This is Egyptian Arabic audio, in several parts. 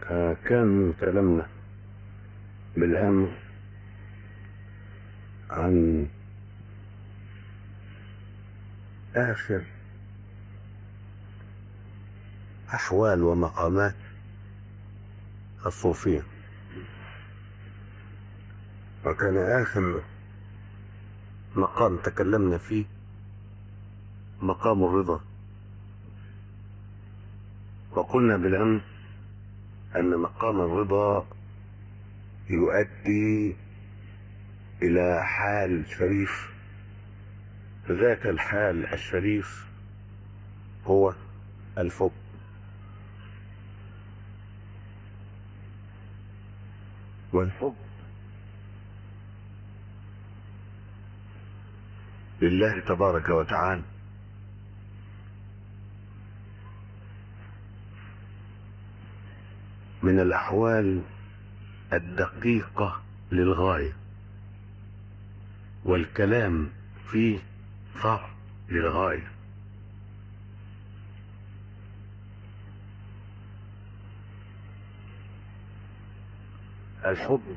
آه، كان كلامنا بالأمر عن آخر أحوال ومقامات الصوفية وكان آخر مقام تكلمنا فيه مقام الرضا وقلنا بالأمس أن مقام الرضا يؤدي إلى حال شريف ذاك الحال الشريف هو الحب والحب لله تبارك وتعالى من الأحوال الدقيقة للغاية والكلام فيه صعب للغاية الحب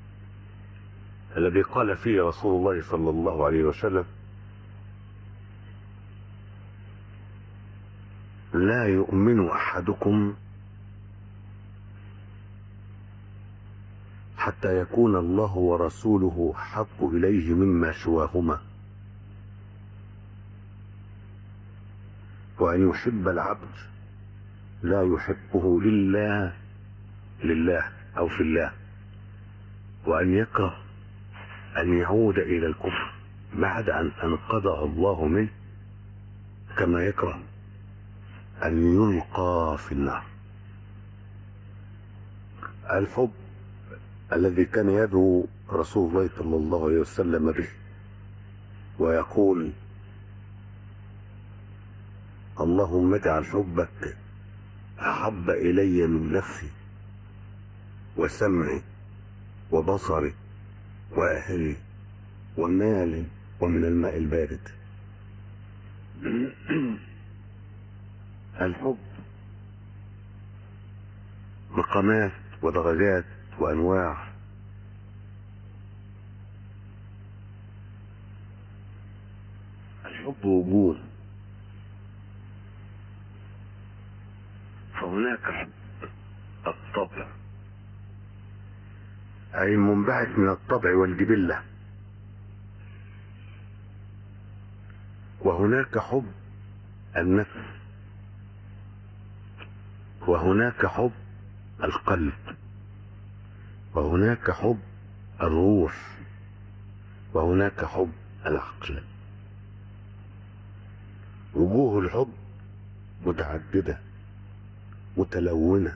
الذي قال فيه رسول الله صلى الله عليه وسلم لا يؤمن احدكم حتى يكون الله ورسوله حب اليه مما سواهما وان يحب العبد لا يحبه لله لله او في الله وان يكره ان يعود الى الكفر بعد ان انقذه الله منه كما يكره أن يلقى في النار الحب الذي كان يدعو رسول الله صلى الله عليه وسلم به ويقول اللهم اجعل حبك أحب إلي من نفسي وسمعي وبصري وأهلي ومالي ومن الماء البارد الحب مقامات ودرجات وانواع الحب وجود فهناك حب الطبع اي المنبعث من الطبع والجبله وهناك حب النفس وهناك حب القلب وهناك حب الروح وهناك حب العقل وجوه الحب متعدده متلونه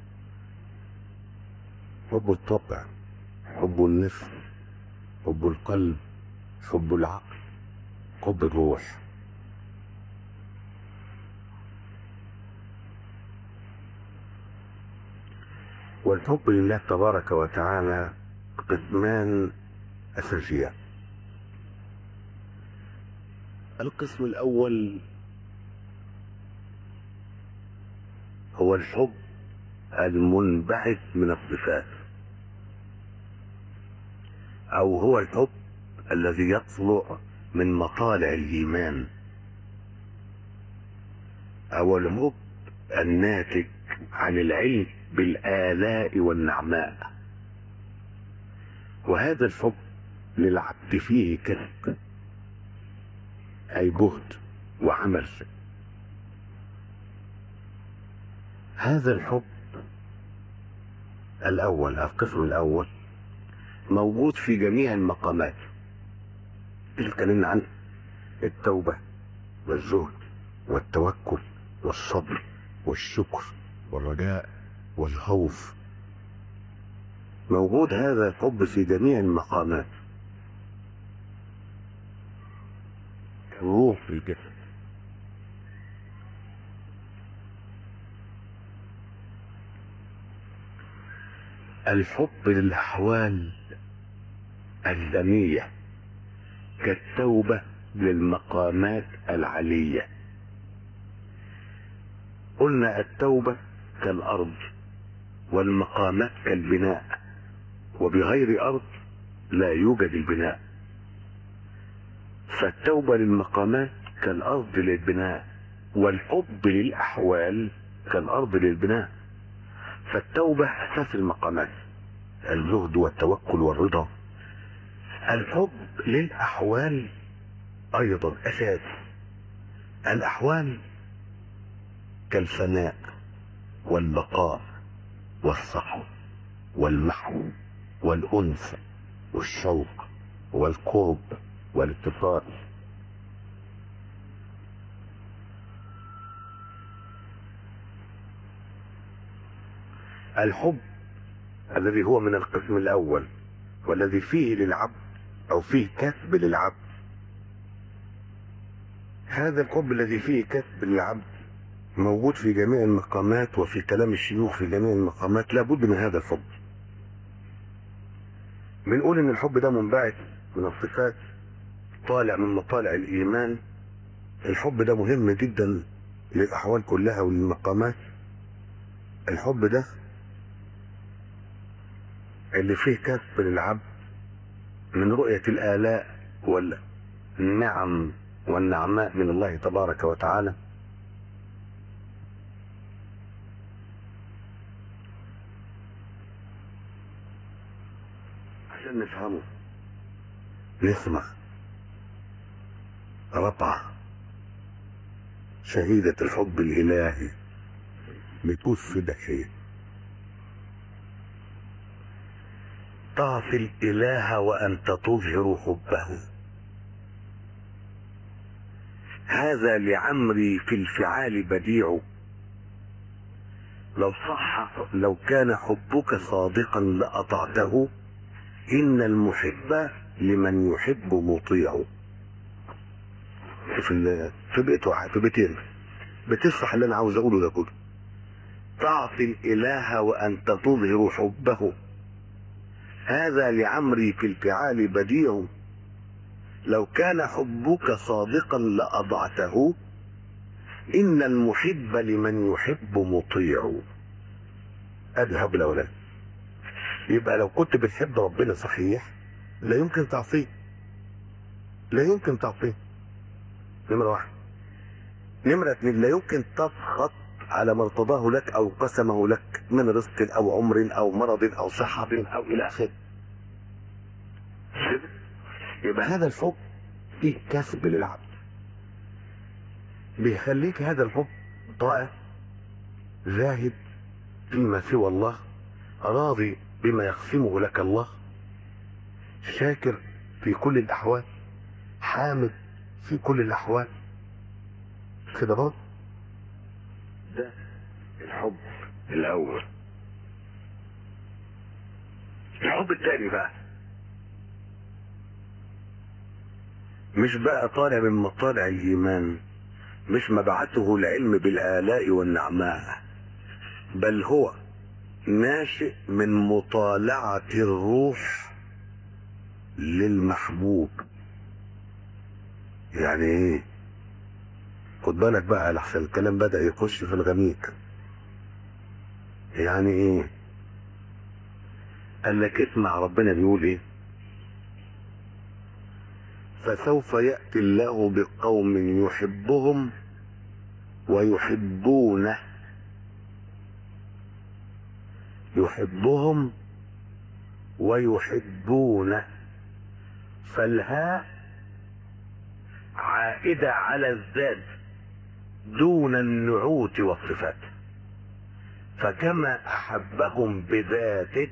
حب الطبع حب النفس حب القلب حب العقل حب الروح والحب لله تبارك وتعالى قسمان أساسيان القسم الأول هو الحب المنبعث من الصفات أو هو الحب الذي يطلع من مطالع الإيمان أو الحب الناتج عن العلم بالآلاء والنعماء وهذا الحب للعبد فيه كسب أي جهد وعمل هذا الحب الأول القسم الأول موجود في جميع المقامات اللي اتكلمنا عنه التوبة والزهد والتوكل والصبر والشكر والرجاء والخوف موجود هذا الحب في جميع المقامات الروح في الجسد الحب للأحوال الدنية كالتوبة للمقامات العلية قلنا التوبة كالأرض والمقامات كالبناء وبغير أرض لا يوجد البناء فالتوبة للمقامات كالأرض للبناء والحب للأحوال كالأرض للبناء فالتوبة أساس المقامات الزهد والتوكل والرضا الحب للأحوال أيضا أساس الأحوال كالفناء والبقاء والصحو والمحو والأنس والشوق والقرب والاتصال الحب الذي هو من القسم الأول والذي فيه للعبد أو فيه كسب للعبد هذا الحب الذي فيه كسب للعبد موجود في جميع المقامات وفي كلام الشيوخ في جميع المقامات لابد من هذا الحب بنقول ان الحب ده منبعث من الصفات طالع من مطالع الايمان الحب ده مهم جدا للاحوال كلها وللمقامات الحب ده اللي فيه كسب للعبد من رؤية الآلاء والنعم والنعماء من الله تبارك وتعالى عشان نفهمه نسمع ربعة شهيدة الحب الإلهي بتقول في ده شيء تعصي الإله وأنت تظهر حبه هذا لعمري في الفعال بديع لو صح لو كان حبك صادقا لأطعته إن المحب لمن يحب مطيع في ال- في بيت واحد في بيتين بتشرح اللي انا عاوز اقوله ده كله تعصي الاله وانت تظهر حبه هذا لعمري في الفعال بديع لو كان حبك صادقا لأضعته إن المحب لمن يحب مطيع أذهب الأولاد يبقى لو كنت بتحب ربنا صحيح لا يمكن تعصيه لا يمكن تعصيه نمرة واحد نمرة اتنين لا يمكن تسخط على ما ارتضاه لك أو قسمه لك من رزق أو عمر أو مرض أو صحة أو إلى آخره يبقى هذا الحب فيه كسب للعبد بيخليك هذا الحب طائع زاهد فيما سوى الله راضي بما يقسمه لك الله شاكر في كل الأحوال حامد في كل الأحوال كده برضه ده الحب الأول الحب الثاني بقى مش بقى طالع من مطالع الإيمان مش مبعثه العلم بالآلاء والنعماء بل هو ناشئ من مطالعة الروح للمحبوب يعني ايه خد بالك بقى لحسن الكلام بدأ يخش في الغميق يعني ايه قال لك اسمع ربنا بيقول ايه فسوف يأتي الله بقوم يحبهم ويحبونه يحبهم ويحبونه فالهاء عائدة على الذات دون النعوت والصفات فكما أحبهم بذاته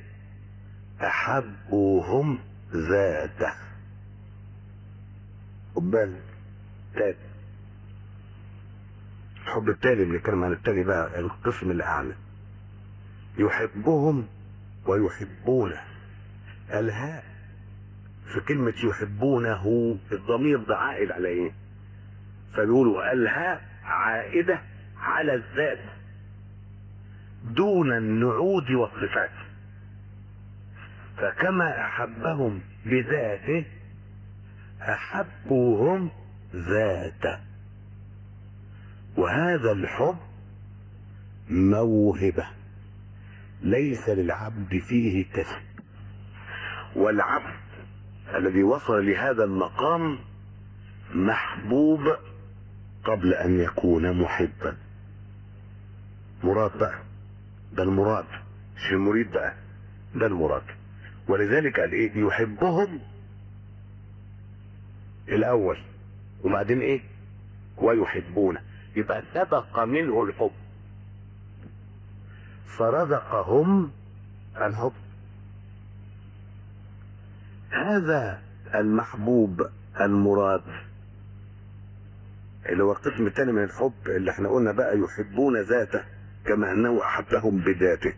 أحبوهم ذاته خد بالك تاني الحب التالي بنتكلم عن التالي بقى القسم الأعلى يحبهم ويحبونه الهاء في كلمة يحبونه الضمير ده عائد على ايه؟ فبيقولوا الهاء عائدة على الذات دون النعود والصفات فكما أحبهم بذاته أحبوهم ذاته وهذا الحب موهبة ليس للعبد فيه كسب والعبد الذي وصل لهذا المقام محبوب قبل ان يكون محبا مراد بقى ده المراد مش المريد بقى ده المراد ولذلك قال ايه يحبهم الاول وبعدين ايه ويحبونه يبقى سبق منه الحب فرزقهم الحب هذا المحبوب المراد اللي هو القسم الثاني من الحب اللي احنا قلنا بقى يحبون ذاته كما انه احبهم بذاته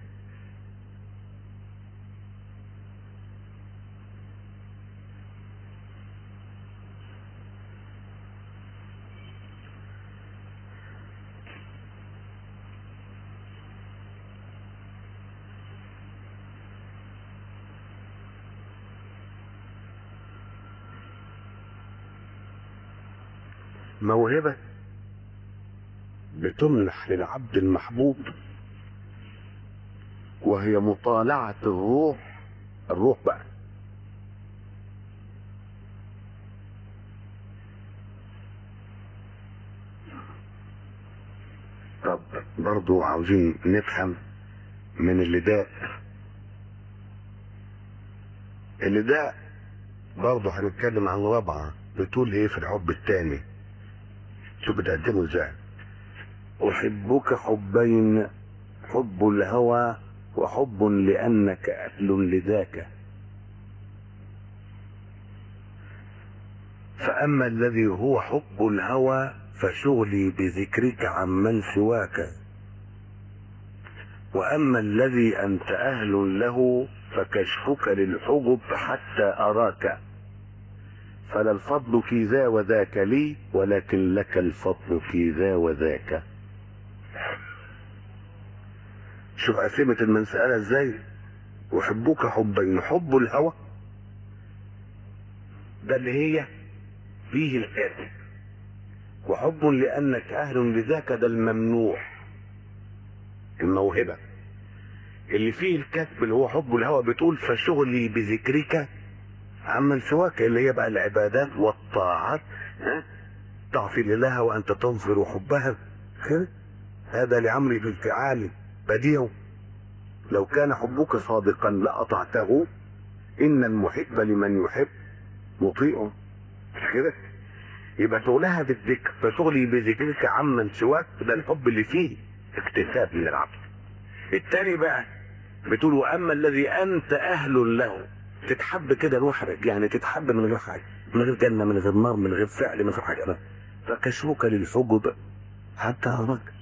موهبة بتمنح للعبد المحبوب وهي مطالعة الروح الروح بقى طب برضو عاوزين نفهم من اللداء اللداء برضو هنتكلم عن رابعة بتقول ايه في الحب التاني شوف بتقدمه ازاي احبك حبين حب الهوى وحب لانك اهل لذاك فاما الذي هو حب الهوى فشغلي بذكرك عمن سواك واما الذي انت اهل له فكشفك للحجب حتى اراك فلا الفضل في ذا وذاك لي ولكن لك الفضل في ذا وذاك شوف قسمة المسألة ازاي وحبك حبين حب الهوى ده اللي هي فيه الكاتب وحب لأنك أهل لذاك ده الممنوع الموهبة اللي فيه الكسب اللي هو حب الهوى بتقول فشغلي بذكرك عمن سواك اللي هي بقى العبادات والطاعات ها تعصي لله وانت تنظر حبها كده هذا لعمري بالفعال بديع لو كان حبك صادقا لاطعته ان المحب لمن يحب مطيع كده يبقى تقولها بالذكر فتغلي بذكرك عمن سواك ده الحب اللي فيه اكتساب من العبد التاني بقى بتقول واما الذي انت اهل له تتحب كده محرج يعني تتحب من غير حاجه من غير جنه من غير نار من غير فعل من غير حاجه فكشوك للحجب حتى أراك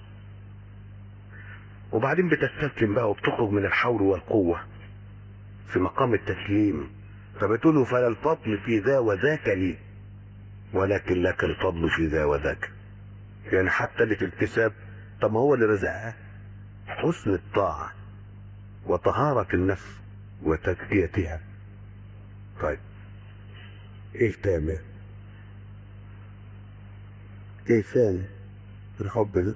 وبعدين بتستسلم بقى وبتخرج من الحول والقوة في مقام التسليم فبتقول له فلا الفضل في ذا وذاك لي ولكن لك الفضل في ذا وذاك يعني حتى اللي في الكتاب طب ما هو اللي رزقها حسن الطاعة وطهارة النفس وتزكيتها طيب ايه تاني ايه ثاني الحب ده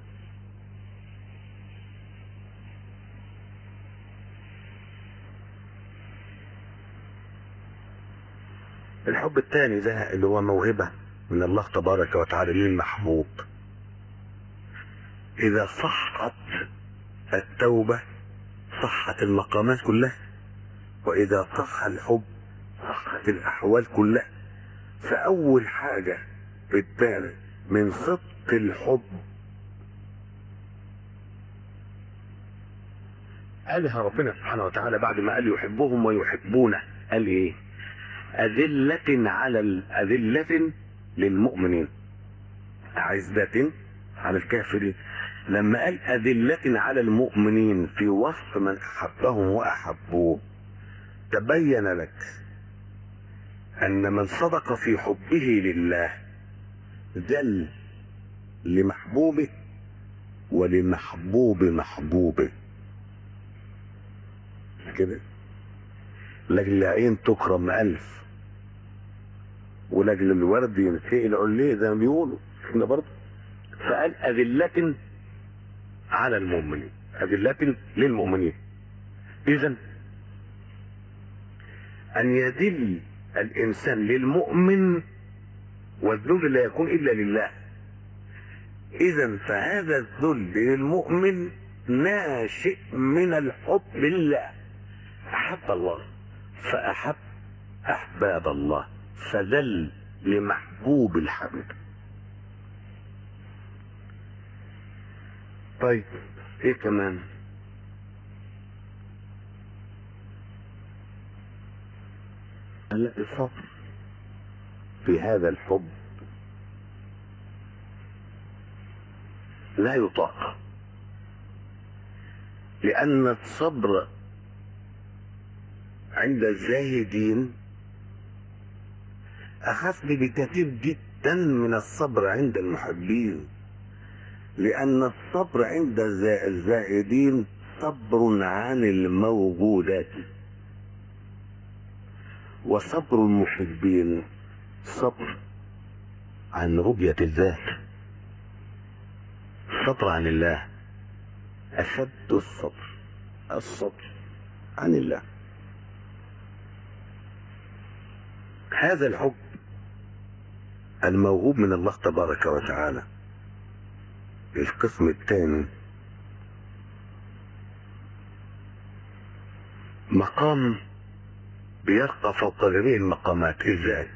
الحب الثاني ده اللي هو موهبة من الله تبارك وتعالى للمحبوب إذا صحت التوبة صحت المقامات كلها وإذا صح الحب صحت الأحوال كلها فأول حاجة بتبان من صدق الحب قالها ربنا سبحانه وتعالى بعد ما قال يحبهم ويحبونه قال ايه أذلة على الأذلة للمؤمنين عزة على الكافرين لما قال أذلة على المؤمنين في وصف من أحبهم وأحبوه تبين لك أن من صدق في حبه لله ذل لمحبوبه ولمحبوب محبوبه كده لاجل عين تكرم ألف ولاجل الورد ينسئل عليه زي ما بيقولوا احنا برضه فقال أذلة على المؤمنين أذلة للمؤمنين اذا ان يذل الانسان للمؤمن والذل لا يكون الا لله اذا فهذا الذل للمؤمن ناشئ من الحب لله احب الله فاحب احباب الله فذل لمحبوب الحبيب طيب ايه كمان لا الصبر في هذا الحب لا يطاق لأن الصبر عند الزاهدين أخف بكثير جدا من الصبر عند المحبين لأن الصبر عند الزاهدين صبر عن الموجودات وصبر المحبين صبر عن رؤية الذات الصبر عن الله أشد الصبر الصبر عن الله هذا الحب الموهوب من الله تبارك وتعالى القسم الثاني مقام بيرقى فوق جميع المقامات ازاي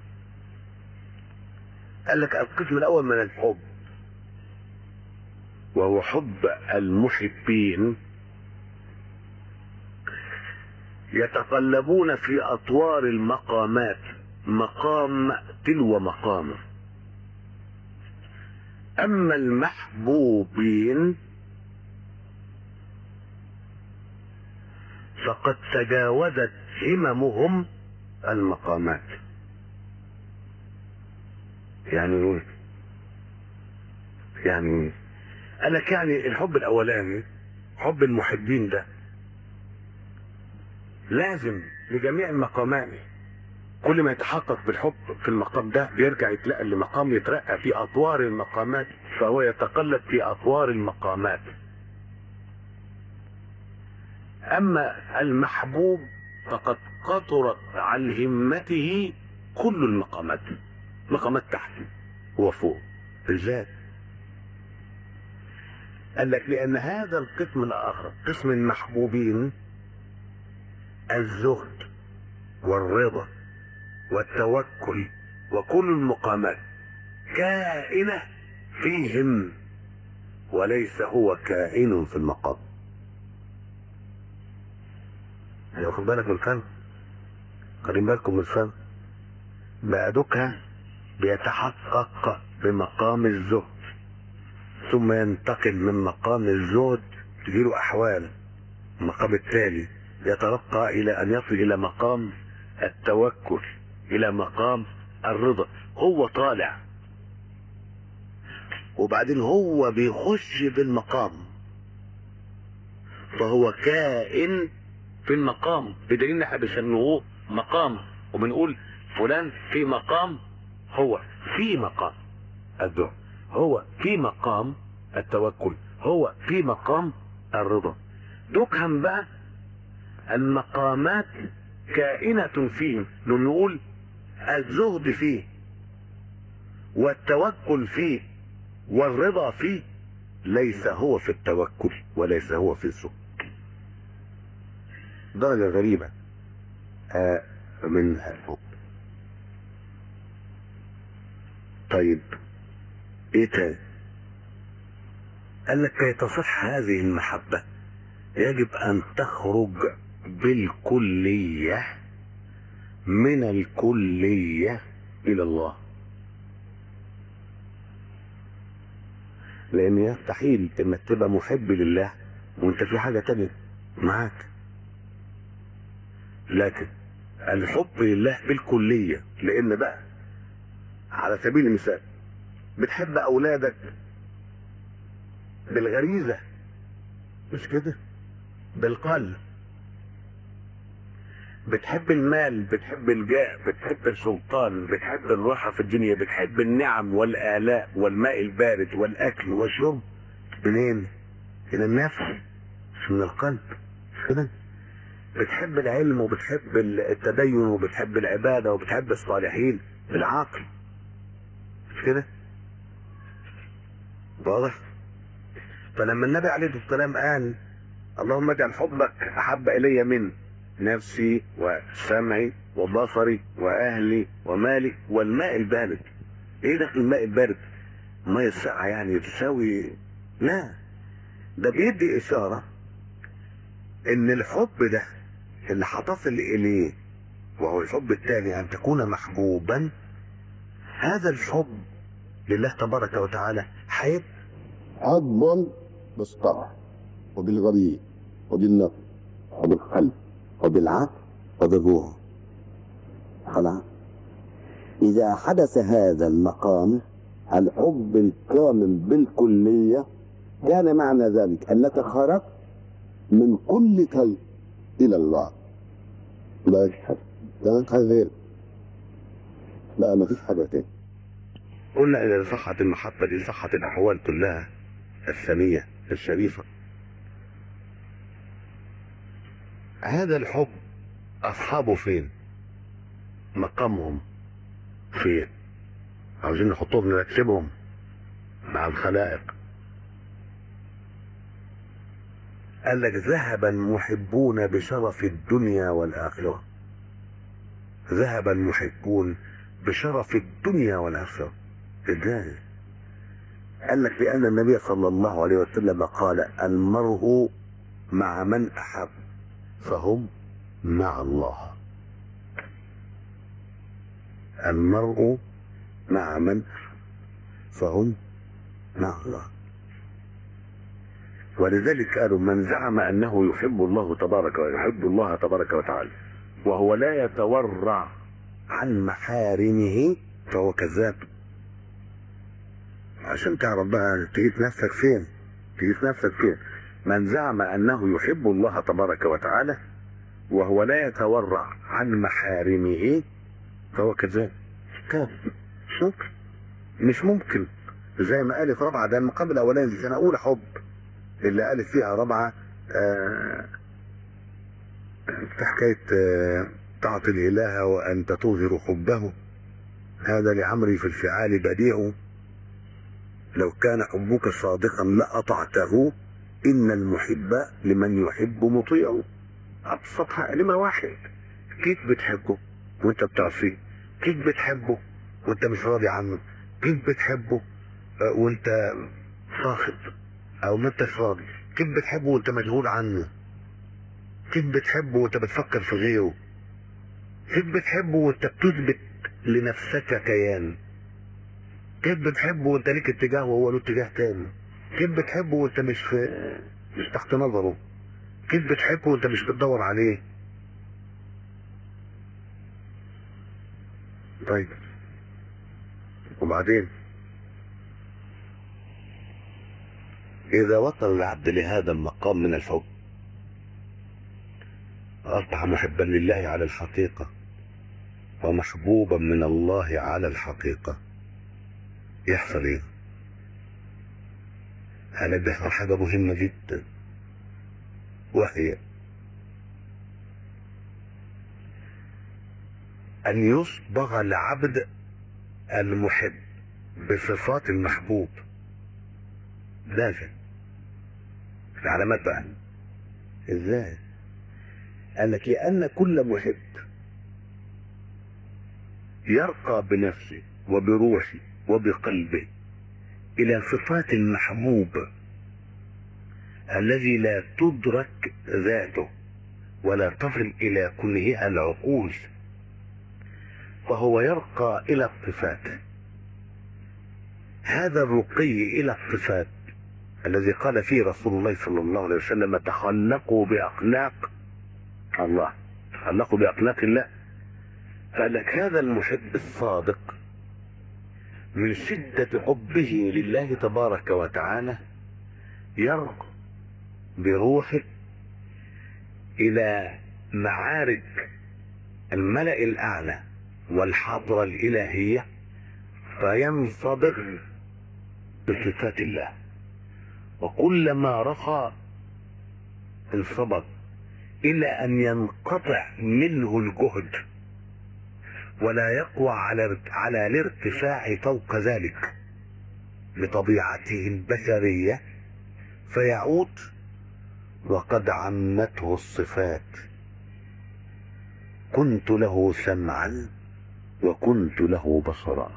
قال لك القسم الاول من الحب وهو حب المحبين يتقلبون في اطوار المقامات مقام تلو مقام اما المحبوبين فقد تجاوزت هممهم المقامات يعني ايه يعني قال لك يعني الحب الاولاني حب المحبين ده لازم لجميع المقامات كل ما يتحقق بالحب في المقام ده بيرجع يتلقى لمقام يترقى في اطوار المقامات فهو يتقلب في اطوار المقامات اما المحبوب فقد قطرت عن همته كل المقامات مقامات تحت وفوق في الذات قال لك لان هذا القسم الاخر قسم المحبوبين الزهد والرضا والتوكل وكل المقامات كائنه فيهم وليس هو كائن في المقام يعني واخد بالك من الفن خلي بالكم من الفن بعدك بيتحقق بمقام الزهد ثم ينتقل من مقام الزهد تجيله احوال المقام التالي يترقى الى ان يصل الى مقام التوكل الى مقام الرضا هو طالع وبعدين هو بيخش في المقام فهو كائن في المقام بدليل ان احنا بنسميه مقام وبنقول فلان في مقام هو في مقام الدعاء هو في مقام التوكل هو في مقام الرضا دكهم بقى المقامات كائنة فيه نقول الزهد فيه والتوكل فيه والرضا فيه ليس هو في التوكل وليس هو في الزهد درجة غريبة آه من الحب طيب ايه تاني قال لك كي تصح هذه المحبة يجب ان تخرج بالكلية من الكلية الى الله لان يستحيل انك تبقى محب لله وانت في حاجة تانية معاك لكن الحب لله بالكلية لان بقى على سبيل المثال بتحب اولادك بالغريزة مش كده بالقلب بتحب المال بتحب الجاه بتحب السلطان بتحب الراحة في الدنيا بتحب النعم والآلاء والماء البارد والأكل والشرب منين؟ من النفس مش من القلب مش كده بتحب العلم وبتحب التدين وبتحب العبادة وبتحب الصالحين بالعقل مش كده واضح فلما النبي عليه الصلاة والسلام قال اللهم اجعل حبك أحب إلي من نفسي وسمعي وبصري وأهلي ومالي والماء البارد إيه ده الماء البارد المية الساقعة يعني تساوي لا ده بيدي إشارة إن الحب ده اللي هتصل إليه وهو الحب الثاني أن تكون محبوبا هذا الحب لله تبارك وتعالى هيبقى عضا بالطبع وبالغريب وبالنفس وبالقلب وبالعقل وبالروح خلاص إذا حدث هذا المقام الحب الكامل بالكلية كان معنى ذلك أنك خرجت من كل شيء إلى الله لا يشهد لا حاجة غير لا ما فيش حاجة تاني قلنا إذا صحت المحبة دي صحت الأحوال كلها السامية الشريفة هذا الحب أصحابه فين مقامهم فين عاوزين نحطهم نرتبهم مع الخلائق قال لك ذهب المحبون بشرف الدنيا والآخرة ذهب المحبون بشرف الدنيا والآخرة ازاي قال لك لأن النبي صلى الله عليه وسلم قال المرء مع من أحب فهم مع الله المرء مع من فهم مع الله ولذلك قالوا من زعم انه يحب الله تبارك ويحب الله تبارك وتعالى وهو لا يتورع عن محارمه فهو كذاب عشان تعرف بقى تقيس نفسك فين تقيس نفسك فين من زعم انه يحب الله تبارك وتعالى وهو لا يتورع عن محارمه فهو كذاب كذاب مش ممكن مش ممكن زي ما قال في رابعه ده المقام الاولاني دي سنه اولى حب اللي قال فيها رابعه آه في حكايه آه تعطي الاله وانت تظهر حبه هذا لعمري في الفعال بديع لو كان حبك صادقا لأطعته إن المحب لمن يحب مطيع أبسطها كلمة واحد كيف بتحبه وأنت بتعصيه كيف بتحبه وأنت مش راضي عنه كيف بتحبه آه، وأنت ساخط أو ما أنتش راضي كيف بتحبه وأنت مشغول عنه كيف بتحبه وأنت بتفكر في غيره كيف بتحبه وأنت بتثبت لنفسك كيان كيف بتحبه وانت ليك اتجاه وهو له اتجاه تاني كيف بتحبه وانت مش في مش تحت نظره كيف بتحبه وانت مش بتدور عليه طيب وبعدين إذا وصل العبد لهذا المقام من الحب أصبح محبا لله على الحقيقة ومحبوبا من الله على الحقيقة يحصل ايه هلا بيحصل حاجة مهمة جدا وهي أن يصبغ العبد المحب بصفات المحبوب لازم العلامات بقى ازاي قال لك لأن كل محب يرقى بنفسه وبروحه وبقلبه إلى صفات المحبوب الذي لا تدرك ذاته ولا تصل إلى كنه العقول فهو يرقى إلى الصفات هذا الرقي إلى الصفات الذي قال فيه رسول الله صلى الله عليه وسلم تخلقوا بأخلاق الله تخلقوا بأخلاق الله قال لك هذا المحب الصادق من شدة حبه لله تبارك وتعالى يرقى بروحه إلى معارج الملأ الأعلى والحضرة الإلهية فينصبر بصفات الله وكلما رقى انصبر إلى أن ينقطع منه الجهد ولا يقوى على على الارتفاع فوق ذلك بطبيعته البشرية فيعود وقد عمته الصفات كنت له سمعا وكنت له بصرا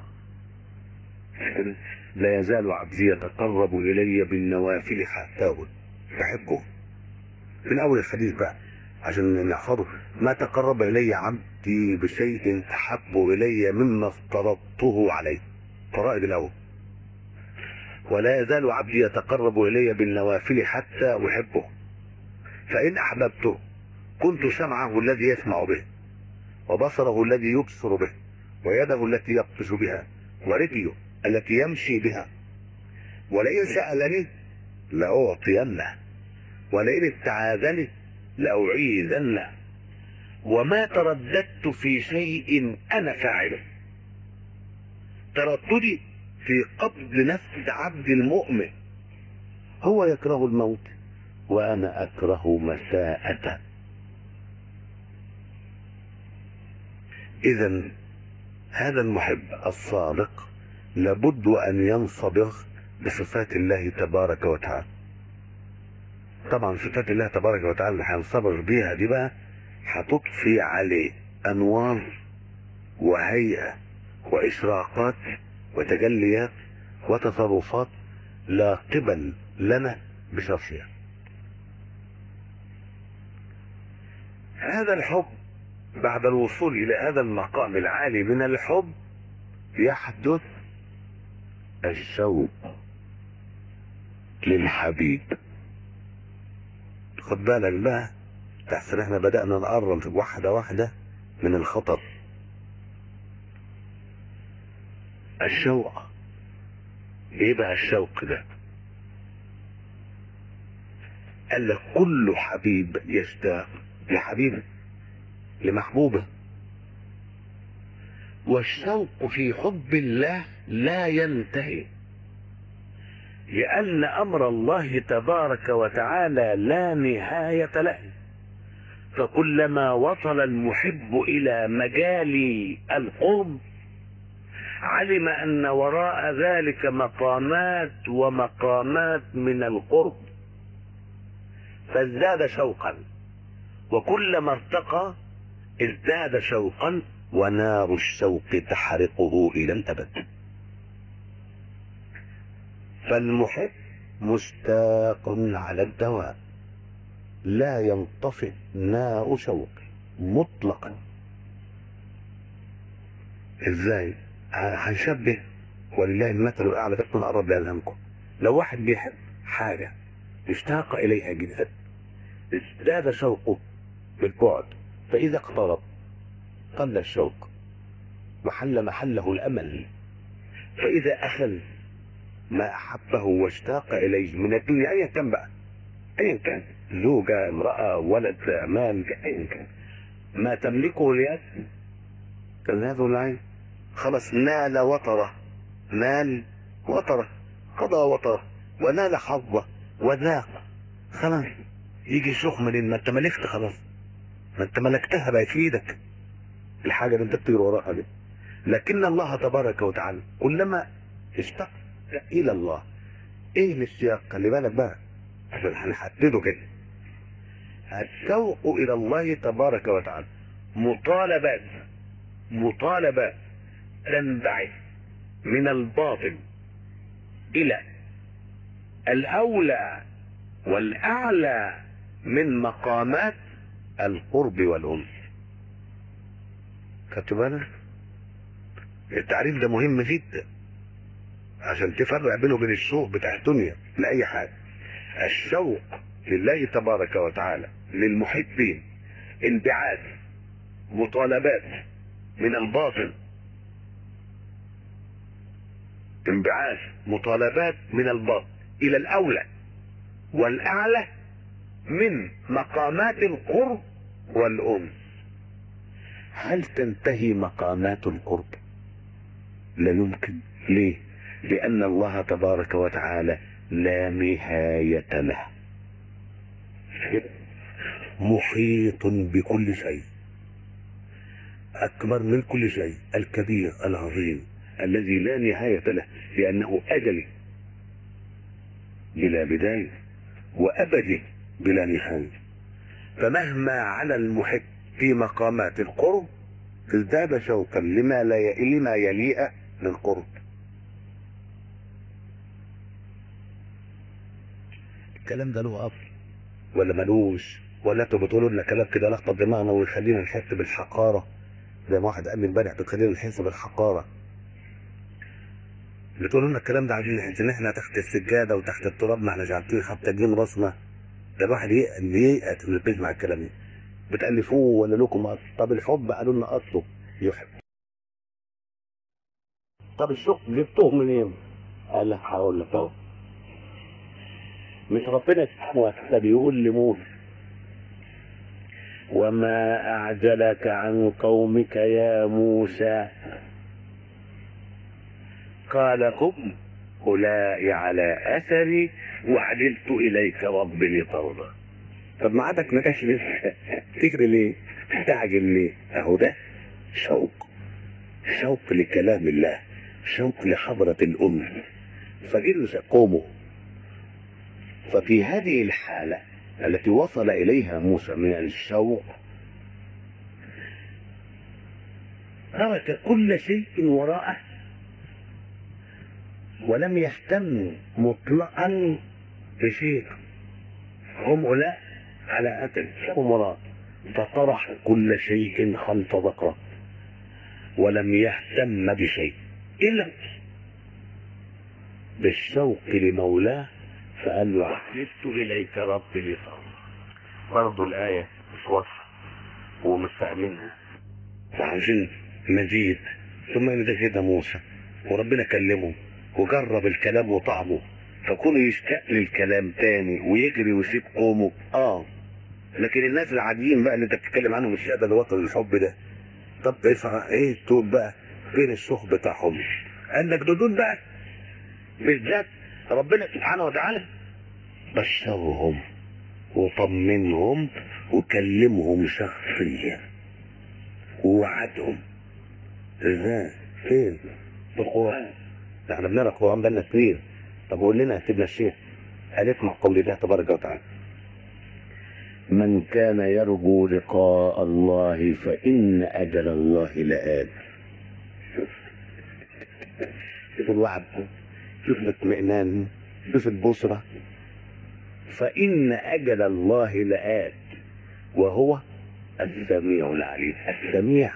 لا يزال عبدي يتقرب الي بالنوافل حتى تحبه من اول الحديث بقى عشان نحفظه ما تقرب الي عبدي بشيء تحب الي مما افترضته عليه فرائد الاول ولا يزال عبدي يتقرب الي بالنوافل حتى احبه فان احببته كنت سمعه الذي يسمع به وبصره الذي يبصر به ويده التي يبطش بها ورجله التي يمشي بها ولئن سألني لأعطينه ولئن استعاذني لأعيذنه وما ترددت في شيء أنا فاعله ترددي في قبض نفس عبد المؤمن هو يكره الموت وأنا أكره مساءته إذا هذا المحب الصادق لابد أن ينصبغ بصفات الله تبارك وتعالى طبعا صفات الله تبارك وتعالى اللي هينصبغ بيها دي بقى هتضفي عليه أنوار وهيئة وإشراقات وتجليات وتصرفات لا قبل لنا بشرطها هذا الحب بعد الوصول إلى هذا المقام العالي من الحب يحدث الشوق للحبيب خد بالك بقى تحسن احنا بدأنا نقرب واحدة واحدة من الخطر الشوق ايه بقى الشوق ده قال لك كل حبيب يشتاق لحبيبه لمحبوبه والشوق في حب الله لا ينتهي لأن أمر الله تبارك وتعالى لا نهاية له فكلما وصل المحب إلى مجال القرب علم أن وراء ذلك مقامات ومقامات من القرب فازداد شوقا وكلما ارتقى ازداد شوقا ونار الشوق تحرقه إلى الأبد فالمحب مشتاق على الدوام لا ينطفئ نار شوق مطلقا ازاي هنشبه ولله المثل الاعلى تكون اقرب لاذهانكم لو واحد بيحب حاجه اشتاق اليها جدا ازداد شوقه بالبعد فاذا اقترب قل الشوق وحل محله الامل فاذا اخذ ما احبه واشتاق اليه من الدنيا ايا كان بقى ايا كان زوجه امراه ولد مال ايا كان ما تملكه اليد كان هذا العين خلاص نال وطره نال وطره قضى وطره ونال حظه وذاق خلاص يجي شيخ منين ما انت ملكت خلاص ما انت ملكتها بقت في ايدك الحاجه اللي انت بتطير وراها دي لكن الله تبارك وتعالى كلما اشتاق الى الله ايه الاشتياق خلي بالك بقى عشان هنحدده كده الشوق الى الله تبارك وتعالى مطالبات مطالبات تنبعث من الباطن الى الاولى والاعلى من مقامات القرب والانس خدت بالك التعريف ده مهم جدا عشان تفرق بينه وبين الشوق بتاع الدنيا لاي حاجه الشوق لله تبارك وتعالى للمحبين انبعاث مطالبات من الباطن انبعاث مطالبات من الباطن الى الاولى والاعلى من مقامات القرب والانس هل تنتهي مقامات القرب لا يمكن ليه لان الله تبارك وتعالى لا نهايه له محيط بكل شيء أكبر من كل شيء الكبير العظيم الذي لا نهاية له لأنه أجلي بلا بداية وأبدي بلا نهاية فمهما على المحب في مقامات القرب ازداد شوقا لما لا ي... لما يليق للقرب الكلام ده له اصل ولا ملوش ولا انتوا بتقولوا لنا كلام كده لخبط دماغنا ويخلينا نحس بالحقاره زي ما واحد قال لي امبارح بتخلينا نحس بالحقاره بتقولوا لنا الكلام ده عايزين نحس ان احنا تحت السجاده وتحت التراب ما احنا عارفين حاطين راسنا ده الواحد ييأس من بيسمع الكلام ده بتألفوه ولا لكم قصد طب الحب قالوا لنا قصده يحب طب الشوق جبتوه منين؟ قال لك هقول لك اهو مش ربنا سبحانه وتعالى بيقول لموسى وما أعجلك عن قومك يا موسى قال قم أولئك على أثري وعدلت إليك رب لترضى طب ما عادك نجاش لسه تجري ليه؟ تستعجل ليه؟ أهو ده شوق شوق لكلام الله شوق لحضرة الأم فجلس قومه ففي هذه الحالة التي وصل إليها موسى من الشوق ترك كل شيء وراءه ولم يهتم مطلقا بشيء هم أولئك على أثر هم وراء فطرح كل شيء خلف ذكره ولم يهتم بشيء إلا بالشوق لمولاه فقال له عهدت إليك ربي لصوم برضه الآية مش واضحة ومش فاهمينها فعايزين مزيد ثم إن ده كده موسى وربنا كلمه وجرب الكلام وطعمه فكونه يشتاق للكلام تاني ويجري ويسيب قومه اه لكن الناس العاديين بقى اللي انت بتتكلم عنهم الشهاده الوطن الحب ده طب كيف ايه تقول بقى فين الشوق بتاعهم قال لك دول بقى بالذات ربنا سبحانه وتعالى بشرهم وطمنهم وكلمهم شخصيا ووعدهم ازاي فين في القران ده احنا بنقرا القران بقالنا سنين طب قول لنا يا سيدنا الشيخ ألف مع قول الله تبارك وتعالى من كان يرجو لقاء الله فإن أجل الله لآت شوف الوعد شوف الاطمئنان شوف البصرة فإن أجل الله لآت وهو السميع العليم السميع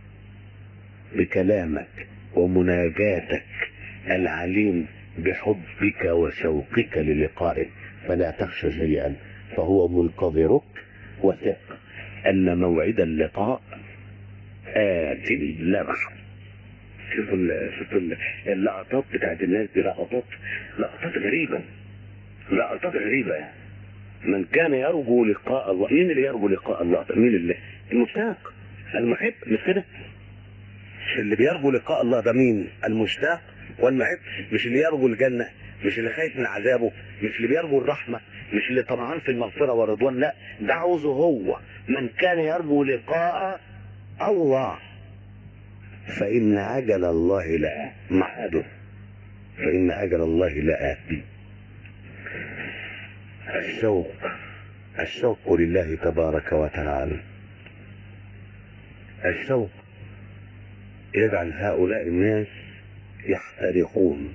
بكلامك ومناجاتك العليم بحبك وشوقك للقائه فلا تخشى شيئا فهو منتظرك وثق أن موعد اللقاء آت لا محل شوفوا ال- شوفوا ال- اللقطات بتاعت الناس دي لقطات لقطات غريبة لقطات غريبة يعني من كان يرجو لقاء الله مين اللي يرجو لقاء الله مين اللي المشتاق المحب مش كده اللي بيرجو لقاء الله ده مين المشتاق والمحب مش اللي يرجو الجنة مش اللي خايف من عذابه مش اللي بيرجو الرحمة مش اللي طمعان في المغفرة والرضوان لا ده عاوزه هو من كان يرجو لقاء الله فإن أجل الله لآت معاده فإن أجل الله لآت الشوق الشوق لله تبارك وتعالى الشوق يجعل هؤلاء الناس يحترقون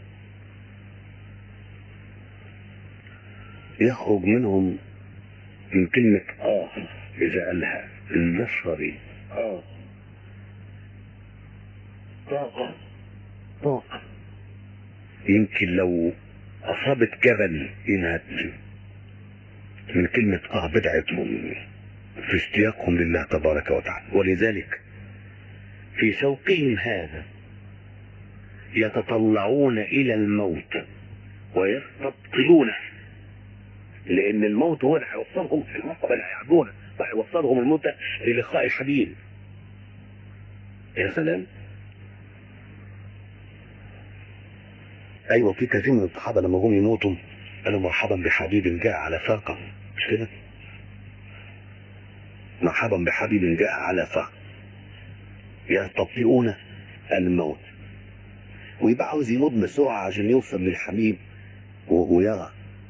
يخرج منهم من كلمة آه إذا قالها البشري آه طاقة طاقة يمكن لو أصابت جبل ينهد من كلمة آه بدعتهم في اشتياقهم لله تبارك وتعالى ولذلك في شوقهم هذا يتطلعون إلى الموت ويستبطلونه لأن الموت هو اللي هيوصلهم في المقبل اللي هيعدونه وهيوصلهم الموت للقاء الحبيب يا سلام ايوه في كثير من الصحابه لما هم يموتوا قالوا مرحبا بحبيب جاء على فاقه مش كده؟ مرحبا بحبيب جاء على فهم يستطيعون الموت ويبقى عاوز يموت بسرعة عشان يوصل للحبيب و- ويرى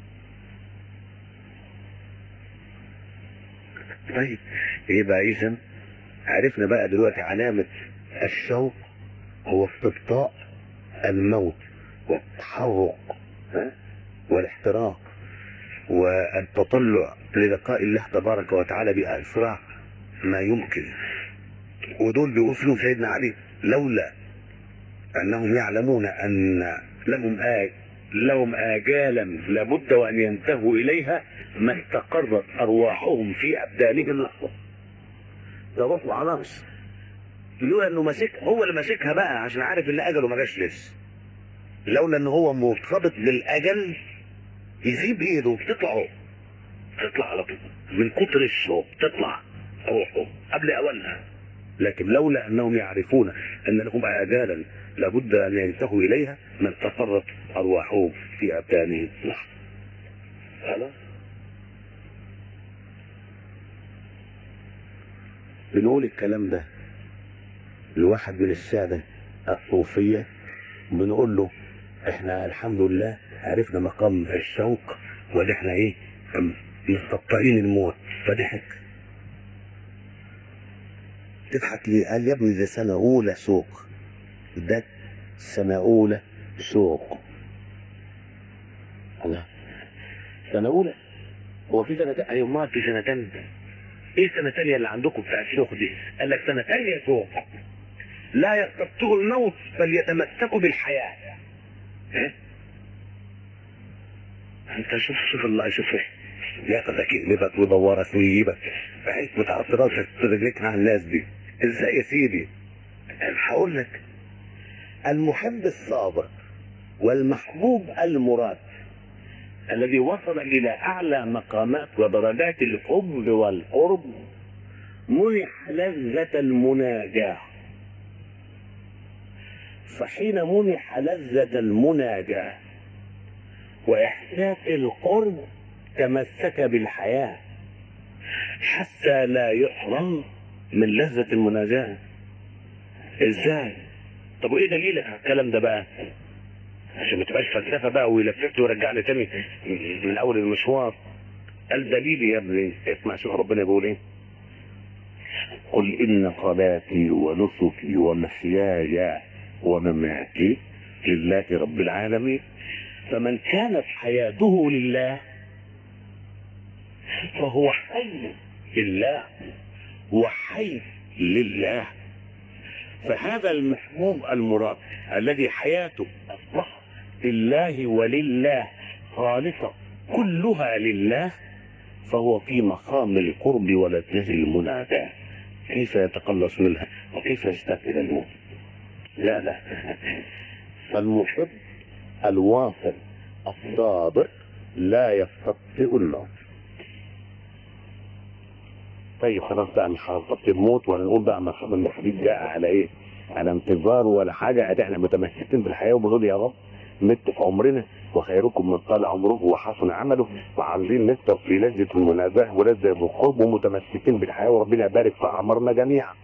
طيب يبقى إذا عرفنا بقى دلوقتي علامة الشوق هو استبطاء الموت والتحرق ها؟ والاحتراق والتطلع للقاء الله تبارك وتعالى بأسرع ما يمكن ودول بيقول فيهم سيدنا علي لولا أنهم يعلمون أن لهم آج لهم آجالا لابد وأن ينتهوا إليها ما استقرت أرواحهم في أبدانهم لحظة ده روح وخلاص لولا انه ماسك هو اللي ماسكها بقى عشان عارف ان اجله ما جاش لسه لولا ان هو مرتبط بالاجل يسيب ايده تطلع تطلع على طول من كتر الشوق تطلع روحه قبل اوانها لكن لولا انهم يعرفون ان لهم اجالا لابد ان ينتهوا اليها ما استقرت ارواحهم في ابدانهم لحظه خلاص بنقول الكلام ده لواحد من السادة الصوفية بنقول له احنا الحمد لله عرفنا مقام الشوق وان احنا ايه مستقطعين الموت فضحك تضحك ليه؟ قال يا ابني ده سنة أولى سوق ده سنة أولى سوق الله سنة أولى هو في سنة تانية أيوة ما في سنة تانية ايه سنة تانية اللي عندكم بتاع الشيوخ دي؟ قال لك سنة تانية فوق لا يستبطئ الموت بل يتمسك بالحياة إيه؟ انت شوف شوف الله شوف ياخدك يقلبك ويدورك ويجيبك بحيث ما تعرفش راسك رجليك على الناس دي ازاي يا سيدي؟ هقول لك المحب الصادق والمحبوب المراد الذي وصل إلى أعلى مقامات ودرجات الحب والقرب منح لذة المناجاة فحين منح لذة المناجاة وإحساس القرب تمسك بالحياة حتى لا يحرم من لذة المناجاة إزاي؟ طب وإيه دليل الكلام ده بقى؟ عشان ما تبقاش فلسفه بقى ويلففني ويرجعني تاني من اول المشوار قال دليلي يا ابني اسمع شوف ربنا بيقول ايه قل ان صلاتي ونسكي ومحياي ومماتي لله رب العالمين فمن كانت حياته لله فهو حي لله وحي لله فهذا المحبوب المراد الذي حياته أصبحت لله ولله خالصة كلها لله فهو في مقام القرب ولذة المناداة كيف يتقلص منها وكيف يشتاق إلى الموت لا لا فالمحب الواصل الصادق لا يستطيع الموت طيب خلاص بقى مش هنطفي الموت ولا نقول بقى مرحبا الحبيب جاء على ايه؟ على انتظار ولا حاجه ادي احنا متمسكين بالحياه وبنقول يا رب مت في عمرنا وخيركم من طال عمره وحسن عمله وعاوزين نكتب في لذة المنازاه ولذة القرب ومتمسكين بالحياه وربنا يبارك في اعمارنا جميعا.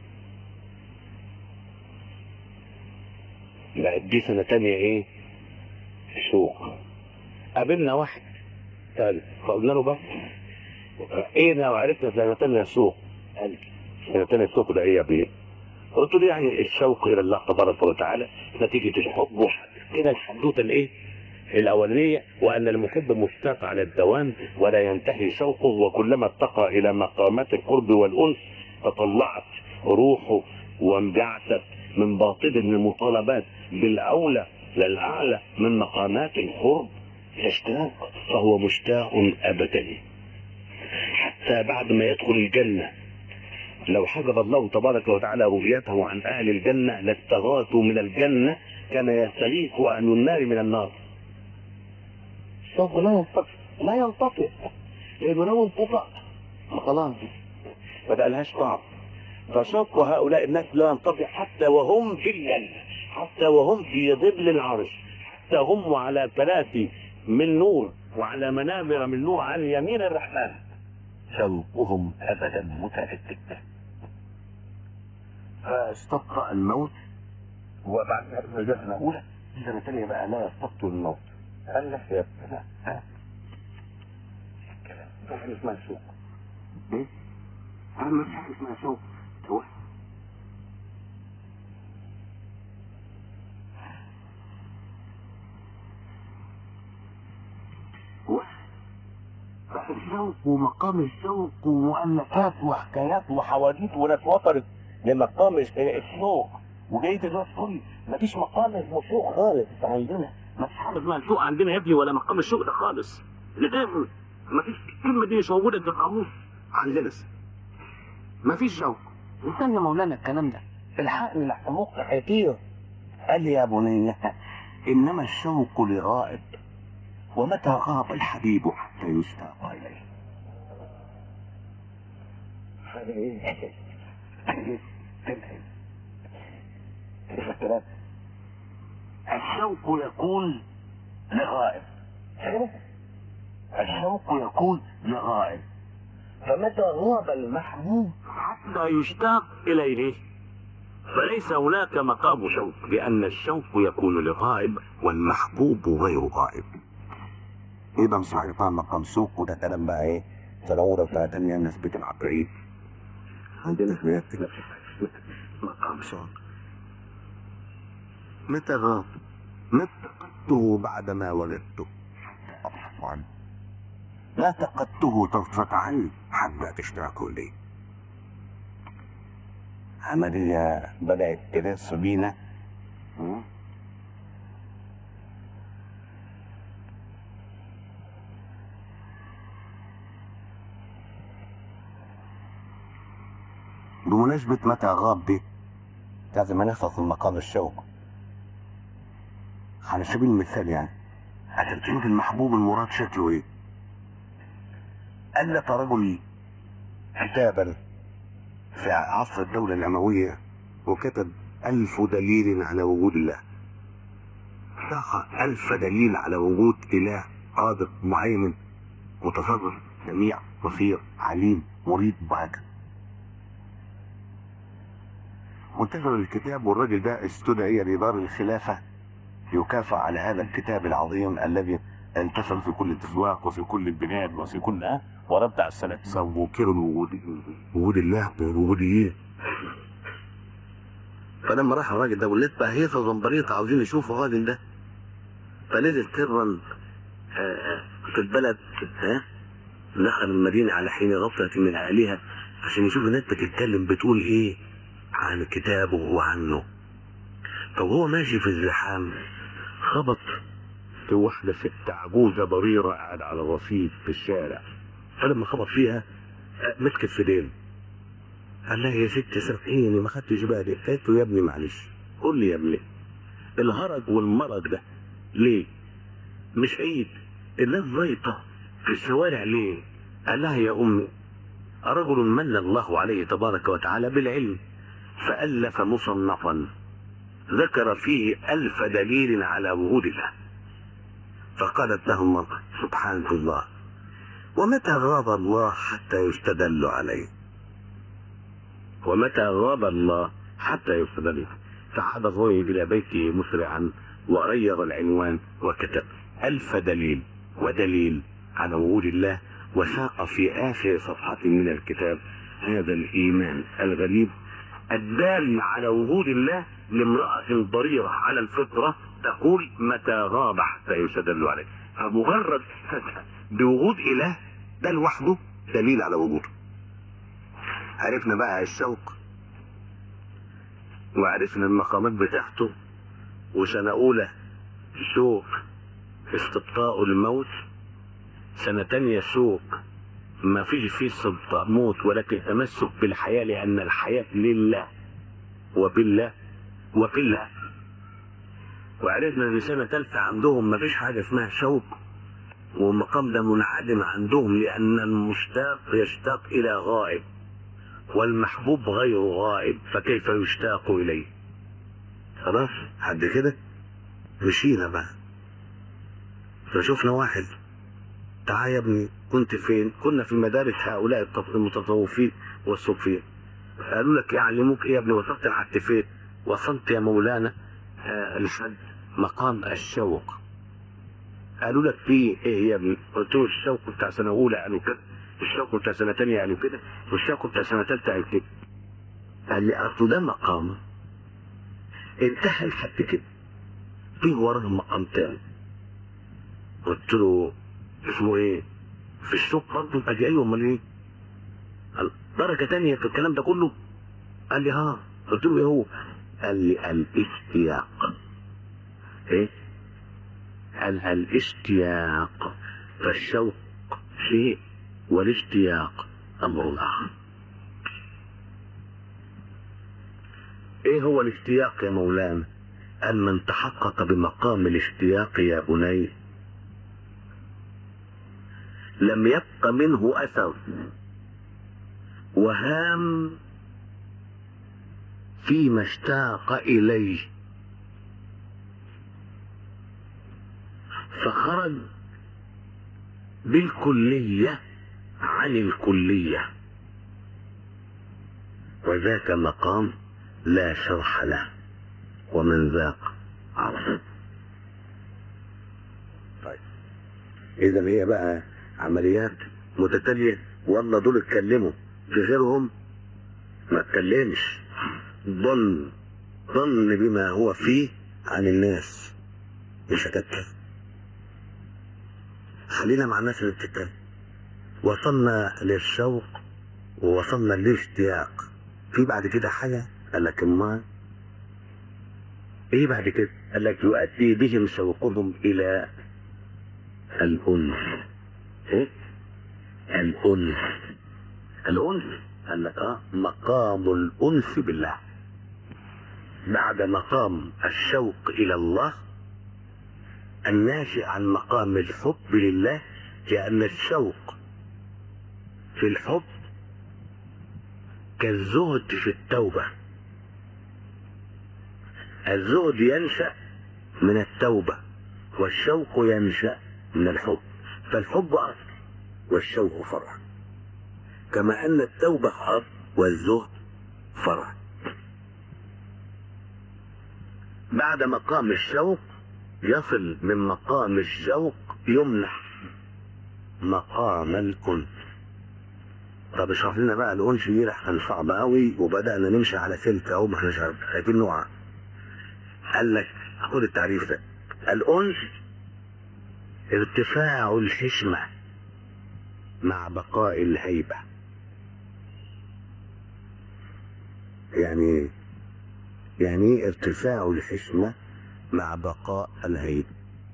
بقت دي سنه تانية ايه؟ شوق. قابلنا واحد ثالث فقلنا له بقى ايه لو عرفنا سنه تانية سوق؟ قال سنه تانية سوق ده ايه يا بيه؟ قلت له يعني الشوق الى الله تبارك وتعالى نتيجه الحب كده الحدوته الايه؟ الاولانيه وان المحب مشتاق على الدوام ولا ينتهي شوقه وكلما ارتقى الى مقامات القرب والانس تطلعت روحه وانبعثت من باطن المطالبات بالاولى للاعلى من مقامات القرب يشتاق فهو مشتاق ابدا حتى بعد ما يدخل الجنه لو حجب الله تبارك وتعالى رؤيته عن اهل الجنه لاستغاثوا من الجنه كان يستغيث عن النار من النار. الصوت لا ينطفئ لا ينطفئ لانه لو انطفأ خلاص ما بقالهاش طعم فشق هؤلاء الناس لا ينطفئ حتى وهم في الجنه حتى وهم في ظل العرش حتى هم على فلات من نور وعلى منابر من نور عن يمين الرحمن شوقهم أبدا متأكد فاستبطأ الموت وبعد ما جاء أولى سنة تانية بقى لا يستبطئ الموت قال لك يا ابني لا ها كلام ما في حاجة اسمها شوق ايه؟ ما في حاجة اسمها شوق هو هو الشوق ومقام الشوق ومؤلفات وحكايات وحواديت وناس وصلت لمقام الشوق وجاية الناس تقول لي مفيش مقام اسمه شوق خالص عندنا مفيش حاجه اسمها الشوق عندنا يا ابني ولا مقام الشوق ده خالص ليه مفيش الكلمه دي مش موجوده في القاموس عندنا مفيش شوق استنى يا مولانا الكلام ده الحق اللي حموق كتير قال لي يا بني انما الشوق لغائب ومتى غاب الحبيب حتى يشتاق اليه الشوق يكون لغائب الشوق يكون لغائب فمتى غاب المحبوب حتى يشتاق اليه فليس هناك مقام شوق لان الشوق يكون لغائب والمحبوب غير غائب يبقى مش حاجة مقام سوق وده كلام بقى ايه تلعورة بتاع تانية الناس بتلعب بعيد عندنا في بيتنا مقام سوق متى غاب متى فقدته بعدما ولدته أبحث عنه لا فقدته طرفة عين حتى تشتاق لي عملية بدأت تدس بينا بمناسبة متى غاب دي لازم نحفظ المقام الشوق على سبيل المثال يعني هترتيب المحبوب المراد شكله ايه؟ ألف رجل كتابا في عصر الدولة الأموية وكتب ألف دليل على وجود الله ساق ألف دليل على وجود إله قادر مهيمن متصرف سميع بصير عليم مريد وهكذا وانتشر الكتاب والراجل ده استدعي لدار الخلافة يكافئ على هذا الكتاب العظيم الذي انتشر في كل الأسواق وفي كل البلاد وفي كل أه وربع السلف وكيلو وجود وجود الله وجود ايه فلما راح الراجل ده ولقيت بقى هيصه زنبريط عاوزين يشوفوا الراجل ده فنزل سرا آه، في البلد ها دخل المدينة على حين غفلة من أهلها عشان يشوف الناس بتتكلم بتقول إيه عن كتابه وعنه فوهو ماشي في الزحام خبط في واحدة ست عجوزة بريرة قاعدة على الرصيف في الشارع فلما خبط فيها آه، مسكت في دين قال لها يا ست سامحيني ما خدتش بالي قالت له يا ابني معلش قول لي يا ابني الهرج والمرض ده ليه؟ مش عيد الناس زيطة في الشوارع ليه؟ قال لها يا أمي رجل من الله عليه تبارك وتعالى بالعلم فألف مصنفا ذكر فيه ألف دليل على وجود الله فقالت له المرأة سبحان الله ومتى غاب الله حتى يستدل عليه ومتى غاب الله حتى يستدل فعاد الرجل إلى بيته مسرعا وغير العنوان وكتب ألف دليل ودليل على وجود الله وساق في آخر صفحة من الكتاب هذا الإيمان الغريب الدال على وجود الله لامرأة ضريرة على الفطرة تقول متى غاب حتى يستدل عليه فمجرد بوجود إله ده لوحده دليل على وجوده عرفنا بقى الشوق وعرفنا المقامات بتاعته وسنة أولى شوق استبطاء الموت سنة تانية شوق ما فيش فيه استبطاء موت ولكن تمسك بالحياة لأن الحياة لله وبالله وفي الله وعرفنا ان سنة تالتة عندهم ما فيش حاجة اسمها شوق والمقام ده منعدم عندهم لأن المشتاق يشتاق إلى غائب والمحبوب غير غائب فكيف يشتاق إليه خلاص حد كده مشينا بقى فشوفنا واحد تعال يا ابني كنت فين كنا في مدارس هؤلاء التط- المتطوفين والصوفيين قالوا لك يعلموك ايه يا ابني وصلت لحد فين وصلت يا مولانا آه، لحد مقام الشوق قالوا لك في ايه يا ابني قلت له الشوق بتاع سنه اولى قالوا كده والشوق بتاع سنه ثانيه قالوا كده والشوق بتاع سنه ثالثه قالوا كده قال لي اصل ده مقام انتهى لحد كده في وراه مقام تاني قلت له اسمه ايه في الشوق برضه قال لي ايوه امال ايه قال درجه تانية في الكلام ده كله قال لي ها قلت له ايه هو قال لي الاشتياق ايه قال الاشتياق فالشوق شيء والاشتياق امر اخر ايه هو الاشتياق يا مولانا قال من تحقق بمقام الاشتياق يا بني لم يبق منه اثر وهام فيما اشتاق اليه فخرج بالكليه عن الكليه وذاك مقام لا شرح له ومن ذاق عرف طيب اذا هي بقى عمليات متتاليه والله دول اتكلموا في غيرهم ما اتكلمش ظن ظن بما هو فيه عن الناس مش هتتكلم خلينا مع الناس اللي بتتكلم وصلنا للشوق ووصلنا للاشتياق في بعد كده حاجه قال لك ما ايه بعد كده قال لك يؤدي بهم شوقهم الى الانس ايه الانس الانس قال لك اه مقام الانس بالله بعد مقام الشوق الى الله الناشئ عن مقام الحب لله لان الشوق في الحب كالزهد في التوبه الزهد ينشا من التوبه والشوق ينشا من الحب فالحب اصل والشوق فرع كما ان التوبه اصل والزهد فرع بعد مقام الشوق يصل من مقام الشوق يمنح مقام الكنت طب اشرح لنا بقى الانش دي كان صعب قوي وبدانا نمشي على سلك اهو ما احنا شايفين نوعها قال لك خد التعريف ده الانس ارتفاع الحشمه مع بقاء الهيبه يعني ايه يعني ايه ارتفاع الحشمه مع بقاء الهيبه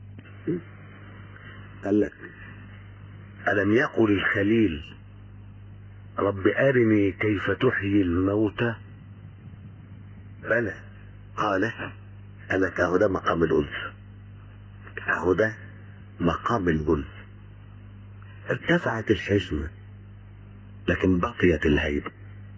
قال لك الم يقل الخليل رب أرني كيف تحيي الموتى بلى قال أنا أهو ده مقام الأنس أهو ده مقام الأنس ارتفعت الحشمة لكن بقيت الهيبة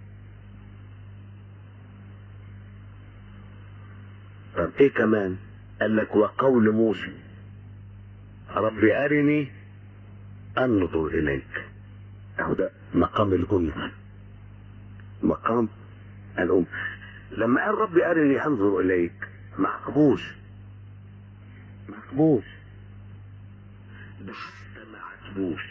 طب ايه كمان قال لك وقول موسى رب أرني أنظر إليك أهو ده مقام الأم مقام الأم لما قال ربي أرني أنظر إليك ما عقبوش ما عقبوش ده حتى ما عاتبوش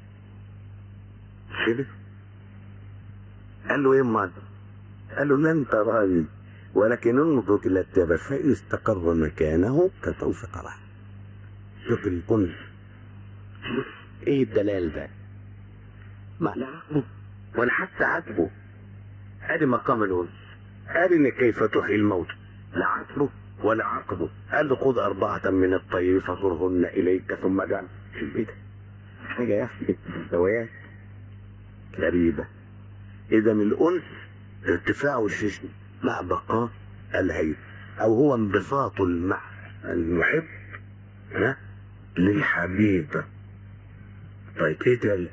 كده قال له ايه امال قال له لن تراني ولكن انظر الى التبع فان استقر مكانه فسوف تراه شوف الكل ايه الدلال ده ما لا عقبه ولا حتى عاتبه ادي مقام الانس ارني كيف تحيي الموت لا عاتبه ولا عقبه قال له خذ أربعة من الطير فصرهن إليك ثم جعل في البيت حاجة يا أخي سويات غريبة إذا الأنس ارتفاع الجسم مع بقاء الهيب أو هو انبساط المع المحب ها للحبيب طيب ايه تاني؟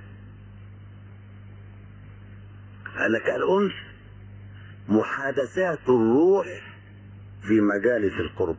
قال لك الأنس محادثات الروح في مجالس القرب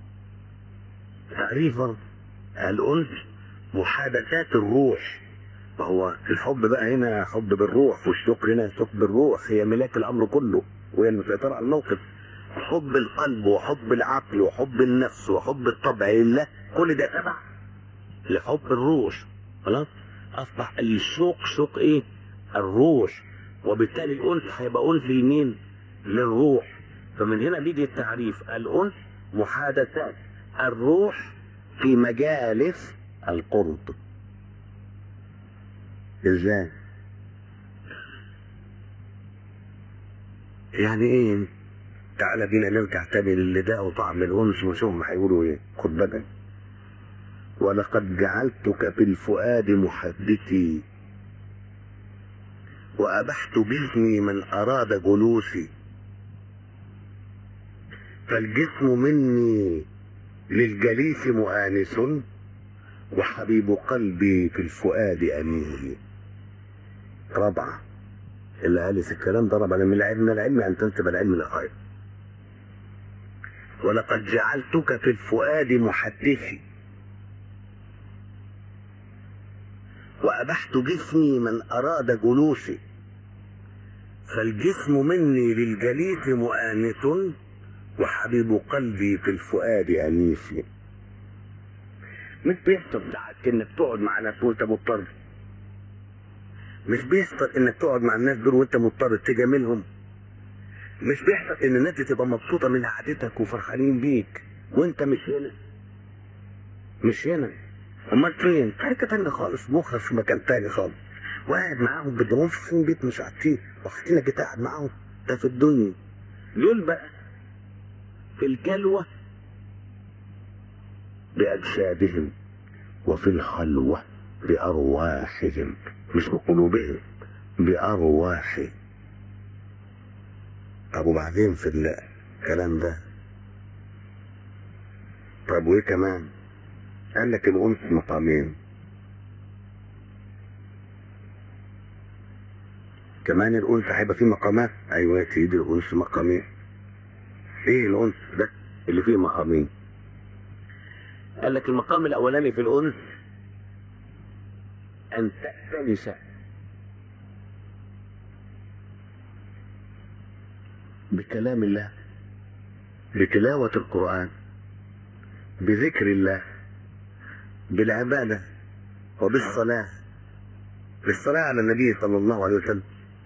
تعريفا الأنس محادثات الروح هو الحب بقى هنا حب بالروح والشكر هنا شكر بالروح هي ملاك الامر كله وهي المسيطره على الموقف حب القلب وحب العقل وحب النفس وحب الطبع لله كل ده تبع لحب الروح خلاص اصبح الشوق شوق ايه الروح وبالتالي الانس هيبقى انس لمين للروح فمن هنا بيجي التعريف الانس محادثات الروح في مجالس القرب ازاي يعني ايه تعالى بينا نرجع تاني للي ده وطعم الانس ونشوف ما هيقولوا ايه خد بالك ولقد جعلتك في الفؤاد محدثي وأبحت باسمي من أراد جلوسي فالجسم مني للجليس مؤانس وحبيب قلبي في الفؤاد أنيس رابعة اللي قال الكلام ده رابعة من العلم العلم أن تنسب العلم لغير ولقد جعلتك في الفؤاد محدثي وأبحت جسمي من أراد جلوسي فالجسم مني للجليس مؤانس وحبيب قلبي في الفؤاد أنيسي مش بيحصل ساعات انك تقعد مع ناس وانت مضطر مش بيحصل انك تقعد مع الناس دول وانت مضطر تجاملهم مش بيحصل ان الناس دي تبقى مبسوطه من قعدتك وفرحانين بيك وانت مش هنا مش هنا امال فين؟ حاجه تانية خالص مخرج في مكان تاني خالص وقاعد معاهم بدهم في بيت مش عارفين وحاطين انك قاعد معاهم ده في الدنيا دول بقى في الجلوه بأجسادهم وفي الخلوة بأرواحهم مش بقلوبهم بأرواحهم طب وبعدين في الكلام ده طب وايه كمان قال لك الأنس مقامين كمان الأنس هيبقى فيه مقامات أيوة يا سيدي الأنس مقامين إيه الأنس ده اللي فيه مقامين قال لك المقام الاولاني في الانس ان تأتنس بكلام الله بتلاوة القرآن بذكر الله بالعبادة وبالصلاة بالصلاة على النبي صلى الله عليه وسلم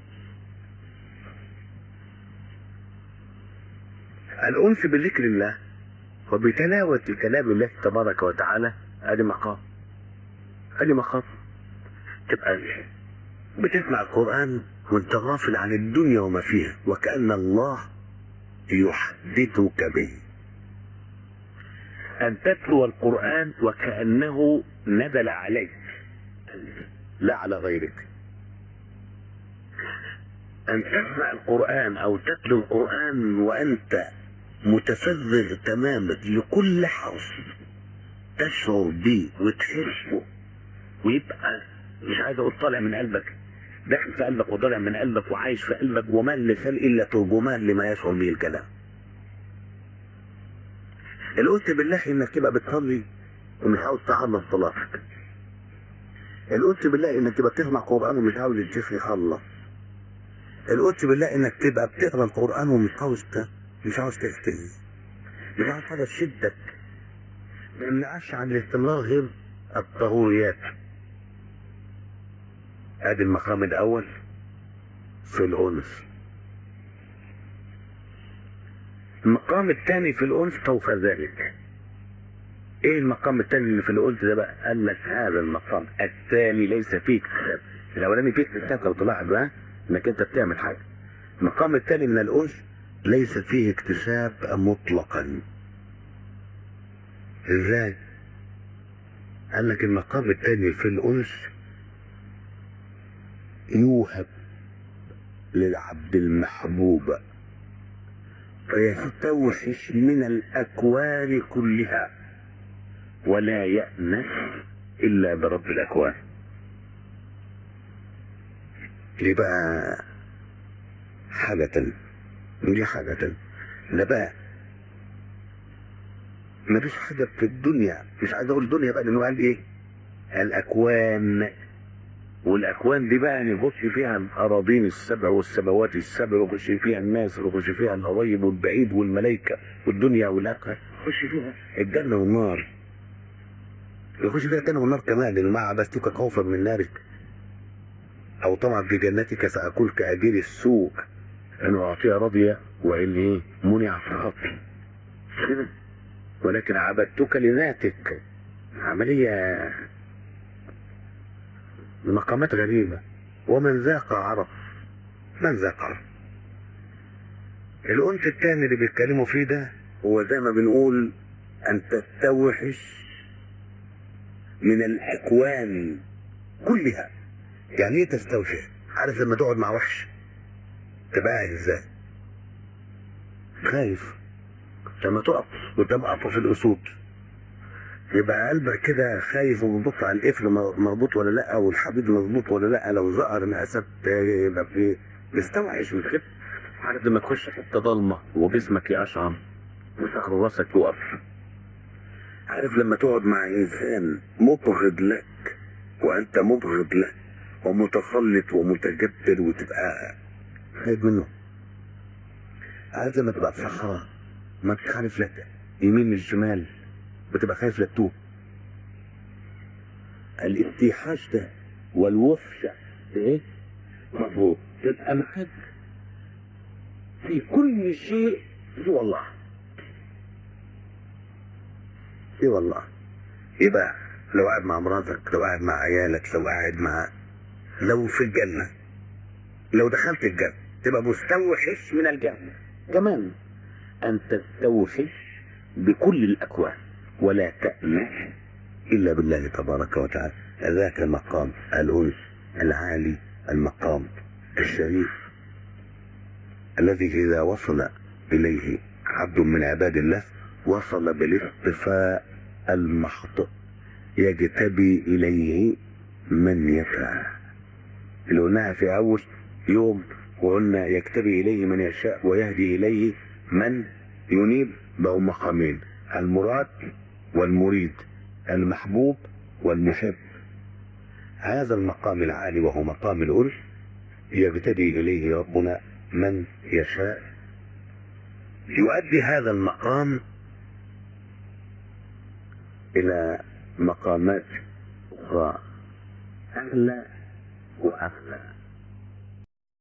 الأنس بذكر الله وبتلاوة كلام الله تبارك وتعالى ادي مقام ادي مقام تبقى بتسمع القرآن وانت غافل عن الدنيا وما فيها وكأن الله يحدثك به أن تتلو القرآن وكأنه نزل عليك لا على غيرك أن تسمع القرآن أو تتلو القرآن وأنت متفرغ تماما لكل حرف تشعر بيه وتحسه ويبقى مش عايز اقول طالع من قلبك داخل في قلبك وطالع من قلبك وعايش في قلبك وما اللسان الا ترجمان لما يشعر به الكلام. القلت بالله انك تبقى بتصلي ومش عاوز تخلص صلاتك. القلت بالله انك تبقى بتسمع قران ومش عاوز الجسم يخلص. القلت بالله انك تبقى بتقرا القران ومش عاوز مش عاوز تستني مش عاوز حاجه تشدك ما يمنعش عن الاستمرار غير الضروريات ادي المقام الاول في الانس المقام الثاني في الانس سوف ذلك ايه المقام الثاني اللي في الانس ده بقى قال لك هذا المقام الثاني ليس فيه اكتساب الاولاني فيه اكتساب لو تلاحظ بقى انك انت بتعمل حاجه المقام الثاني من الانس ليس فيه اكتساب مطلقا ازاي قال لك المقام الثاني في الانس يوهب للعبد المحبوب فيستوحش من الاكوان كلها ولا يأنس الا برب الاكوان ليه بقى حاجة تانية دي حاجة تانية ده بقى مفيش حاجة في الدنيا مش عايز أقول الدنيا بقى لأنه قال إيه؟ الأكوان والاكوان دي بقى نخش فيها الاراضين السبع والسماوات السبع ويخش فيها الناس ويخش فيها القريب والبعيد والملائكه والدنيا والاخره يخش فيها الجنه والنار يخش فيها الجنه والنار كمان لان ما عبستك خوفا من نارك او طمعا في جنتك ساكل كاجير السوق ان اعطيها راضيه وان ايه منع فقط كده ولكن عبدتك لذاتك عمليه مقامات غريبة ومن ذاق عرف من ذاق عرف الأنت التاني اللي بيتكلموا فيه ده هو زي ما بنقول أن تستوحش من الأكوان كلها يعني إيه تستوحش؟ عارف لما تقعد مع وحش تبقى قاعد إزاي؟ خايف لما تقف وتبقى في الأسود يبقى قلبك كده خايف ومبص على القفل مربوط ولا لا والحديد مظبوط ولا لا لو ظهر مقاسات يبقى في مستوعش من كده عارف لما تخش حته ضلمه وجسمك يقشعر وفكر راسك يقف عارف لما تقعد مع انسان مبغض لك وانت مبغض له ومتسلط ومتجبر وتبقى خايف منه عارف لما تبقى في صحراء ما انت عارف لا يمين من الشمال بتبقى خايف لا تتوه الاتحاش ده والوفشة ده ايه؟ مظبوط تبقى معاك في كل شيء سوى الله سوى الله يبقى لو قاعد مع مراتك لو قاعد مع عيالك لو قاعد مع لو في الجنة لو دخلت الجنة تبقى مستوحش من الجنة كمان أن تستوحش بكل الأكوان ولا تأمن إلا بالله تبارك وتعالى ذاك المقام الأنس العالي المقام الشريف الذي إذا وصل إليه عبد من عباد الله وصل بالاصطفاء المحض يجتبي إليه من يشاء اللي قلناها في أول يوم وقلنا يجتبي إليه من يشاء ويهدي إليه من ينيب بقوا مقامين المراد والمريد المحبوب والمحب هذا المقام العالي وهو مقام الألف يبتدي إليه ربنا من يشاء يؤدي هذا المقام إلى مقامات أخرى أعلى وأعلى